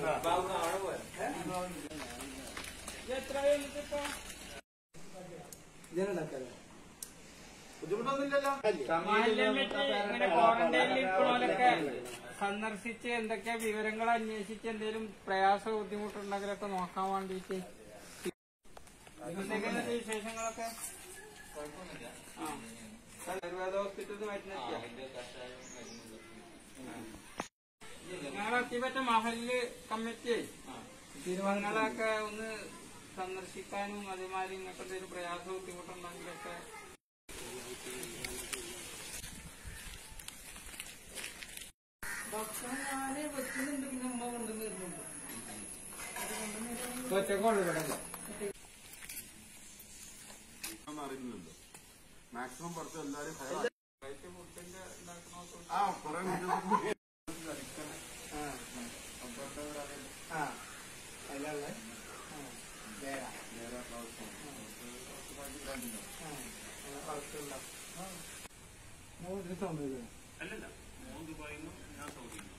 ഇങ്ങനെ ക്വാറന്റൈനിൽ ഇരിക്കണോലൊക്കെ സന്ദർശിച്ച് എന്തൊക്കെ വിവരങ്ങൾ അന്വേഷിച്ച് എന്തെങ്കിലും പ്രയാസ ബുദ്ധിമുട്ടുണ്ടെങ്കിലൊക്കെ നോക്കാൻ വേണ്ടിട്ട് എന്തൊക്കെയാണ് വിശേഷങ്ങളൊക്കെ ആ. ആയുർവേദ ഹോസ്പിറ്റലിൽ മരുന്നെത്തിയ ഞങ്ങളെ അത്തിപ്പറ്റ മഹല് കമ്മിറ്റി തിരുവങ്ങളൊക്കെ ഒന്ന് സന്ദർശിക്കാനും അതേമാതിരി ഇങ്ങനത്തെ എന്തെങ്കിലും പ്രയാസ ബുദ്ധിമുട്ടുണ്ടെങ്കിലൊക്കെ ഭക്ഷണം ഞാന് വെക്കുന്നുണ്ട് പിന്നെ ഉമ്മ കൊണ്ടുവന്ന് തരുന്നുണ്ട് ഒറ്റക്കോളൂ ഇവിടെ അറിയുന്നില്ലല്ലോ മാക്സിമം കുറച്ച് എല്ലാവരും റൈറ്റ് ഫുഡിന്റെ ഉണ്ടാക്കണ ആ കുറെ വീഡിയോസ് സൗണ്ട് അല്ലല്ല മൂന്ന് ദുബായിന്നും ഞാൻ സൗദിയിൽ